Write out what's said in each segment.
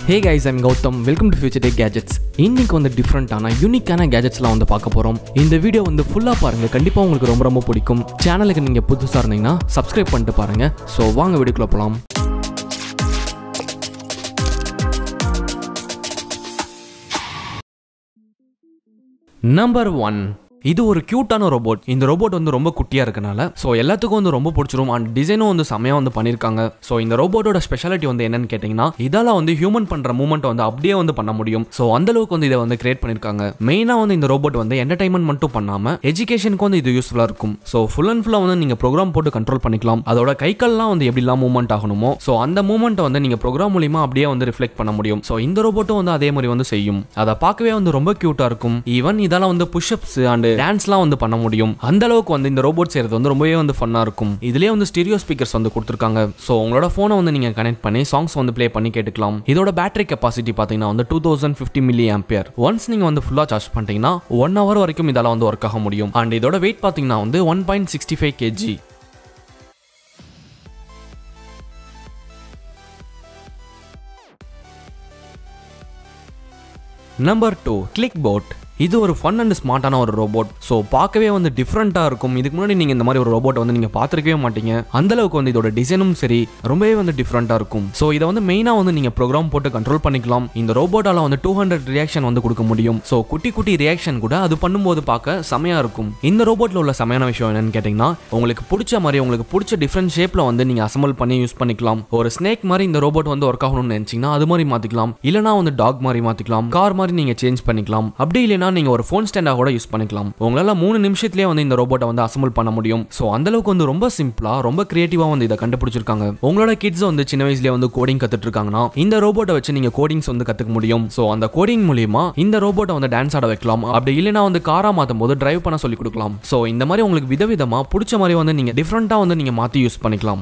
hey guys I'm Gautham welcome to future day gadgets இன்னைக்கு வந்து டிஃப்ரெண்ட்டான யூனிக்கான கேஜெட்ஸ்லாம் வந்து பார்க்க போகிறோம் இந்த வீடியோ வந்து ஃபுல்லாக பாருங்கள் கண்டிப்பாக உங்களுக்கு ரொம்ப ரொம்ப பிடிக்கும் சேனலுக்கு நீங்கள் புதுசாக இருந்தீங்கன்னா சப்ஸ்கிரைப் பண்ணிட்டு பாருங்கள் ஸோ வாங்க வீடியோக்குள்ளே போகலாம் நம்பர் ஒன் இது ஒரு க்யூட்டான ரோபோட் இந்த ரோபோட் வந்து ரொம்ப குட்டியாக இருக்கனால ஸோ எல்லாத்துக்கும் வந்து ரொம்ப பிடிச்சிரும் அண்ட் டிசைனும் வந்து செமையாக வந்து பண்ணியிருக்காங்க ஸோ இந்த ரோபோட்டோட ஸ்பெஷாலிட்டி வந்து என்னன்னு கேட்டிங்கன்னா இதால வந்து ஹியூமன் பண்ணுற மூமெண்ட் வந்து அப்படியே வந்து பண்ண முடியும் ஸோ அந்த அளவுக்கு வந்து இதை வந்து கிரியேட் பண்ணியிருக்காங்க மெயினாக வந்து இந்த ரோபோட் வந்து என்டர்டைன்மெண்ட் மட்டும் பண்ணாமல் எஜுகேஷனுக்கு வந்து இது யூஸ்ஃபுல்லாக இருக்கும் ஸோ ஃபுல் அண்ட் ஃபுல்லாக வந்து நீங்கள் ப்ரோக்ராம் போட்டு கண்ட்ரோல் பண்ணிக்கலாம் அதோட கை கால்லாம் வந்து எப்படிலாம் மூவ்மெண்ட் ஆகணுமோ ஸோ அந்த மூமெண்ட்டை வந்து நீங்கள் ப்ரோக்ராம் மூலியமா அப்படியே வந்து ரிஃப்ளெக்ட் பண்ண முடியும் ஸோ இந்த ரோபோட்டும் வந்து அதே மாதிரி வந்து செய்யும் அதை பார்க்கவே வந்து ரொம்ப க்யூட்டாக இருக்கும் ஈவன் இதால வந்து புஷ்அப்ஸ் அண்ட் டான்ஸ்லாம் வந்து பண்ண முடியும் அந்த அளவுக்கு வந்து இந்த ரோபோட் செய்யறது வந்து ரொம்பவே வந்து ஃபன்னாக இருக்கும் இதுலேயே வந்து ஸ்டீரியோ ஸ்பீக்கர்ஸ் வந்து கொடுத்துருக்காங்க ஸோ உங்களோட ஃபோனை வந்து நீங்கள் கனெக்ட் பண்ணி சாங்ஸ் வந்து ப்ளே பண்ணி கேட்டுக்கலாம் இதோட பேட்டரி கெப்பாசிட்டி பார்த்தீங்கன்னா வந்து two thousand fifty milliampere once நீங்கள் வந்து ஃபுல்லாக சார்ஜ் பண்ணிட்டீங்கன்னா ஒன் ஹவர் வரைக்கும் இதால வந்து ஒர்க் ஆக முடியும் அண்ட் இதோட வெயிட் பார்த்தீங்கன்னா வந்து one point sixty five KG number two click bot இது ஒரு ஃபன் அண்ட் ஸ்மார்ட்டான ஒரு ரோபோட் ஸோ பார்க்கவே வந்து டிஃப்ரெண்ட்டாக இருக்கும் இதுக்கு முன்னாடி நீங்கள் இந்த மாதிரி ஒரு ரோபோட்டை வந்து நீங்கள் பார்த்துருக்கவே மாட்டீங்க அந்த அளவுக்கு வந்து இதோட டிசைனும் சரி ரொம்பவே வந்து டிஃப்ரெண்ட்டாக இருக்கும் ஸோ இதை வந்து மெயினாக வந்து நீங்கள் ப்ரோக்ராம் போட்டு கண்ட்ரோல் பண்ணிக்கலாம் இந்த ரோபோட்டால வந்து டூ ஹண்ட்ரட் ரியாக்ஷன் வந்து கொடுக்க முடியும் ஸோ குட்டி குட்டி ரியாக்ஷன் கூட அது பண்ணும்போது பார்க்க செமையாக இருக்கும் இந்த ரோபோட்டில் உள்ள செமையான விஷயம் என்னன்னு கேட்டிங்கன்னா உங்களுக்கு பிடிச்ச மாதிரி உங்களுக்கு பிடிச்ச டிஃப்ரெண்ட் ஷேப்பில் வந்து நீங்கள் அசம்பிள் பண்ணி யூஸ் பண்ணிக்கலாம் ஒரு ஸ்னேக் மாதிரி இந்த ரோபோட் வந்து ஒர்க் ஆகணும்னு நினச்சிங்கன்னா அது மாதிரி மாற்றிக்கலாம் இல்லைனா வந்து டாக் மாதிரி மாற்றிக்கலாம் கார் மாதிரி நீங்கள் சேஞ்ச் பண்ணிக்கலாம் அப்படி இல்லைனா நீங்கள் ஒரு ஃபோன் ஸ்டாண்டாக கூட யூஸ் பண்ணிக்கலாம் உங்களால் மூணு நிமிஷத்துலேயே வந்து இந்த ரோபோட்டை வந்து அசம்பிள் பண்ண முடியும் ஸோ அந்த அளவுக்கு வந்து ரொம்ப சிம்பிளாக ரொம்ப கிரியேட்டிவாக வந்து இதை கண்டுபிடிச்சிருக்காங்க உங்களோட கிட்ஸ் வந்து சின்ன வயசுலேயே வந்து கோடிங் கற்றுட்டு இருக்காங்கன்னா இந்த ரோபோட்டை வச்சு நீங்கள் கோடிங்ஸ் வந்து கற்றுக்க முடியும் ஸோ அந்த கோடிங் மூலியமா இந்த ரோபோட்டை வந்து டான்ஸ் ஆட வைக்கலாம் அப்படி இல்லைனா வந்து காரா மாற்றும் போது டிரைவ் பண்ண சொல்லி கொடுக்கலாம் ஸோ இந்த மாதிரி உங்களுக்கு விதவிதமாக பிடிச்ச மாதிரி வந்து நீங்கள் டிஃப்ரெண்ட்டாக வந்து நீங்கள் மாற்றி யூஸ் பண்ணிக்கலாம்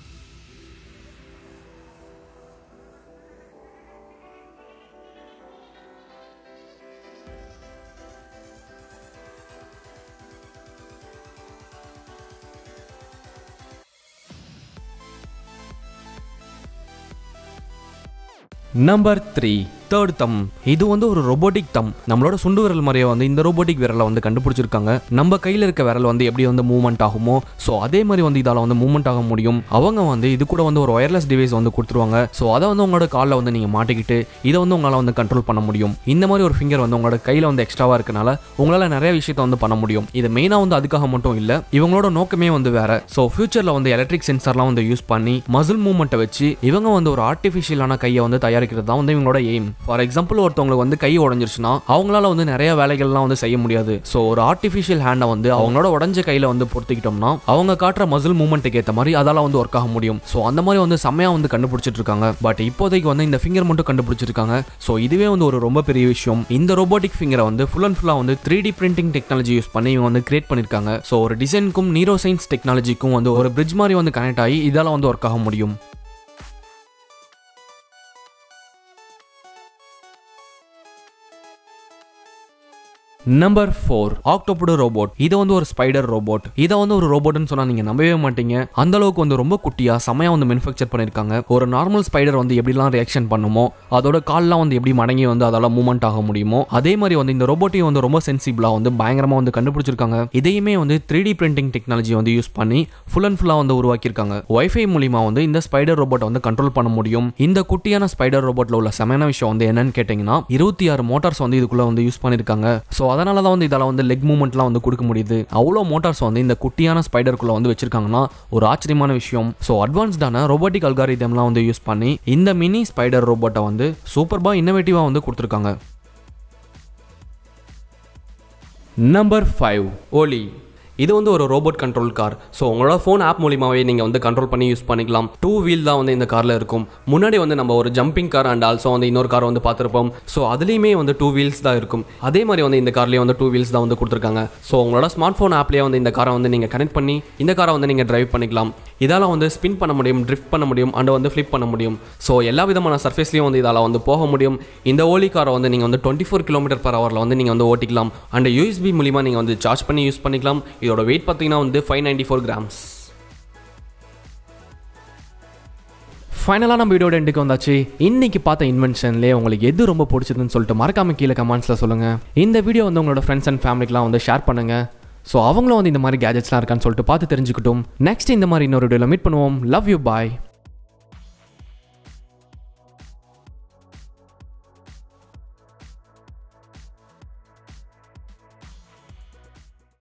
நம்பர் த்ரீ தேர்ட் தம் இது வந்து ஒரு ரொபோட்டிக் தம் நம்மளோட சுண்டு விரல் மாதிரியே வந்து இந்த ரொபோட்டிக் விரலை வந்து கண்டுபிடிச்சிருக்காங்க நம்ம கையில் இருக்க விரல் வந்து எப்படி வந்து மூவ்மெண்ட் ஆகுமோ ஸோ அதே மாதிரி வந்து இதால் வந்து மூவ்மெண்ட் ஆக முடியும் அவங்க வந்து இது கூட வந்து ஒரு ஒயர்லெஸ் டிவைஸ் வந்து கொடுத்துருவாங்க ஸோ அதை வந்து உங்களோட காலில் வந்து நீங்கள் மாட்டிக்கிட்டு இதை வந்து உங்களால் வந்து கண்ட்ரோல் பண்ண முடியும் இந்த மாதிரி ஒரு ஃபிங்கர் வந்து உங்களோட கையில் வந்து எக்ஸ்ட்ராவாக இருக்கனால உங்களால் நிறைய விஷயத்தை வந்து பண்ண முடியும் இது மெயினாக வந்து அதுக்காக மட்டும் இல்லை இவங்களோட நோக்கமே வந்து வேற ஸோ ஃபியூச்சரில் வந்து எலக்ட்ரிக் சென்சார்லாம் வந்து யூஸ் பண்ணி மசில் மூவ்மெண்ட்டை வச்சு இவங்க வந்து ஒரு ஆர்டிஃபிஷியலான கையை வந்து தயாரிக்கிறது தான் வந்து இவங்களோட எய்ம் ஃபார் எக்ஸாம்பிள் ஒருத்தவங்களுக்கு வந்து கை உடஞ்சிருச்சுன்னா அவங்களால வந்து நிறைய வேலைகள்லாம் வந்து செய்ய முடியாது ஸோ ஒரு ஆர்டிஃபிஷியல் ஹேண்டை வந்து அவங்களோட உடஞ்ச கையில் வந்து பொறுத்திக்கிட்டோம்னா அவங்க காட்டுற மசில் மூவ்மெண்ட்டுக்கு ஏற்ற மாதிரி அதால வந்து ஒர்க் ஆக முடியும் ஸோ அந்த மாதிரி வந்து செம்மையாக வந்து கண்டுபிடிச்சிட்டு இருக்காங்க பட் இப்போதைக்கு வந்து இந்த ஃபிங்கர் மட்டும் கண்டுபிடிச்சிருக்காங்க ஸோ இதுவே வந்து ஒரு ரொம்ப பெரிய விஷயம் இந்த ரோபோட்டிக் ஃபிங்கரை வந்து ஃபுல் அண்ட் ஃபுல்லாக வந்து three D printing technology use பண்ணி இவங்க வந்து கிரியேட் பண்ணியிருக்காங்க ஸோ ஒரு டிசைனுக்கும் நீரோ சயின்ஸ் டெக்னாலஜிக்கும் வந்து ஒரு பிரிட்ஜ் மாதிரி வந்து கனெக்ட் ஆகி இதால வந்து ஒர்க் ஆக முடியும் நம்பர் ஃபோர் ஆக்டோபோட ரோபோட் இது வந்து ஒரு ஸ்பைடர் ரோபோட் இதை வந்து ஒரு ரோபோட்னு சொன்னா நீங்க நம்பவே மாட்டீங்க அந்த அளவுக்கு வந்து ரொம்ப குட்டியா செமையா வந்து மேனுஃபேக்சர் பண்ணிருக்காங்க ஒரு நார்மல் ஸ்பைடர் வந்து எப்படிலாம் ரியாக்ஷன் பண்ணுமோ அதோட கால்லாம் வந்து எப்படி மடங்கி வந்து அதால மூவ்மெண்ட் ஆக முடியுமோ அதே மாதிரி வந்து இந்த ரோபோட்டையும் வந்து ரொம்ப சென்சிபிளா வந்து பயங்கரமா வந்து கண்டுபிடிச்சிருக்காங்க இதையுமே வந்து த்ரீ டி பிரிண்டிங் டெக்னாலஜி வந்து யூஸ் பண்ணி ஃபுல் அண்ட் ஃபுல்லா வந்து உருவாக்கியிருக்காங்க வைஃபை மூலியமா வந்து இந்த ஸ்பைடர் ரோபோட்டை வந்து கண்ட்ரோல் பண்ண முடியும் இந்த குட்டியான ஸ்பைடர் ரோபோட்ல உள்ள செமையான விஷயம் வந்து என்னன்னு கேட்டீங்கன்னா இருபத்தி ஆறு மோட்டார்ஸ் வந்து இதுக்குள்ள வந்து யூஸ் பண்ணிருக்காங்க ஸோ அதனால தான் வந்து இதால் வந்து லெக் மூவ்மெண்ட்லாம் வந்து கொடுக்க முடியுது அவ்வளோ மோட்டார்ஸ் வந்து இந்த குட்டியான ஸ்பைடருக்குள்ள வந்து வச்சிருக்காங்கன்னா ஒரு ஆச்சரியமான விஷயம் ஸோ அட்வான்ஸ்டான ரோபோட்டிக் அல்காரிதம்லாம் வந்து யூஸ் பண்ணி இந்த மினி ஸ்பைடர் ரோபோட்டை வந்து சூப்பர்பா இன்னோவேட்டிவாக வந்து கொடுத்துருக்காங்க நம்பர் ஃபைவ் ஓலி இது வந்து ஒரு ரோபோட் கண்ட்ரோல் கார் ஸோ உங்களோட ஃபோன் ஆப் மூலியமாகவே நீங்கள் வந்து கண்ட்ரோல் பண்ணி யூஸ் பண்ணிக்கலாம் டூ வீல் தான் வந்து இந்த காரில் இருக்கும் முன்னாடி வந்து நம்ம ஒரு ஜம்பிங் கார் அண்ட் ஆல்சோ வந்து இன்னொரு கார் வந்து பார்த்துருப்போம் ஸோ அதுலேயுமே வந்து டூ வீல்ஸ் தான் இருக்கும் அதே மாதிரி வந்து இந்த கார்லேயே வந்து டூ வீல்ஸ் தான் வந்து கொடுத்துருக்காங்க ஸோ உங்களோட ஸ்மார்ட் ஃபோன் ஆப்லேயே வந்து இந்த காரை வந்து நீங்கள் கனெக்ட் பண்ணி இந்த காரை வந்து நீங்கள் டிரைவ் பண்ணிக்கலாம் இதால் வந்து ஸ்பின் பண்ண முடியும் ட்ரிஃப்ட் பண்ண முடியும் அண்ட் வந்து ஃப்ளிப் பண்ண முடியும் ஸோ எல்லா விதமான சர்ஃபேஸ்லையும் வந்து இதால் வந்து போக முடியும் இந்த ஓலி காரை வந்து நீங்கள் வந்து டுவெண்ட்டி ஃபோர் கிலோமீட்டர் பர் ஹவரில் வந்து நீங்கள் வந்து ஓட்டிக்கலாம் அண்ட் யூஎஸ்பி மூலிமா நீங்கள் வந்து சார்ஜ் பண்ணி யூஸ் பண்ணிக்கலாம் இதோட வெயிட் பார்த்தீங்கன்னா வந்து ஃபைவ் நைன்டி ஃபோர் கிராம்ஸ் ஃபைனலாக நம்ம வீடியோட எண்டுக்கு வந்தாச்சு இன்னைக்கு பார்த்த இன்வென்ஷன்லேயே உங்களுக்கு எது ரொம்ப பிடிச்சதுன்னு சொல்லிட்டு மறக்காம கீழே கமெண்ட்ஸில் சொல்லுங்கள் இந்த வீடியோ வந்து உங்களோட ஃப்ரெண்ட்ஸ் அண்ட் ஃபேமிலிக்கெலாம் வந்து ஷேர் பண்ணுங்கள் ஸோ அவங்களும் வந்து இந்த மாதிரி கேஜெட்ஸ்லாம் இருக்கான்னு சொல்லிட்டு பார்த்து தெரிஞ்சுக்கிட்டும் நெக்ஸ்ட் இந்த மாதிரி இன்னொரு வீடியோவில் மீட் பண்ணுவோம் லவ் யூ பாய்